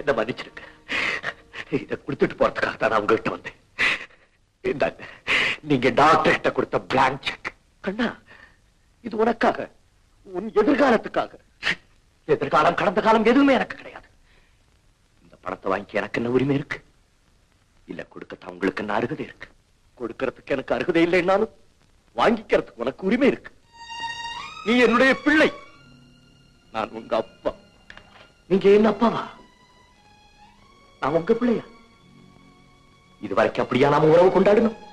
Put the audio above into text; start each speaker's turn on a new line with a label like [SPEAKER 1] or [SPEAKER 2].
[SPEAKER 1] என்ன மன்னிச்சிருங்க இதை கொடுத்துட்டு போறதுக்காக தான் நான் உங்ககிட்ட வந்தேன் இந்தாங்க நீங்க டாக்டர் கிட்ட கொடுத்த பிளாங்க் செக் கண்ணா இது உனக்காக உன் எதிர்காலத்துக்காக எதிர்காலம் கடந்த காலம் எதுவுமே எனக்கு கிடையாது இந்த பணத்தை வாங்கி எனக்கு என்ன உரிமை இருக்கு இல்ல கொடுக்கத்தான் உங்களுக்கு என்ன அருகதை இருக்கு கொடுக்கறதுக்கு எனக்கு அருகதை இல்லைன்னாலும் வாங்கிக்கிறதுக்கு உனக்கு உரிமை இருக்கு நீ என்னுடைய பிள்ளை நான் உங்க அப்பா நீங்க என்ன அப்பாவா நான் உங்க பிள்ளையா இது வரைக்கும் அப்படியா நாம உறவு கொண்டாடணும்